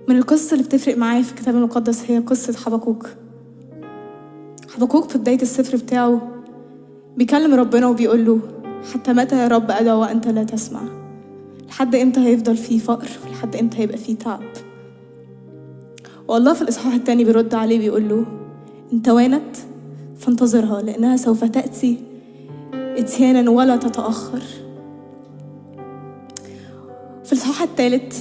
من القصص اللي بتفرق معايا في الكتاب المقدس هي قصة حبكوك حبكوك في بداية السفر بتاعه بيكلم ربنا وبيقول له حتى متى يا رب أدعو وأنت لا تسمع لحد إمتى هيفضل فيه فقر لحد إمتى هيبقى فيه تعب والله في الإصحاح التاني بيرد عليه بيقول له إن توانت فانتظرها لأنها سوف تأتي إتيانا ولا تتأخر في الإصحاح الثالث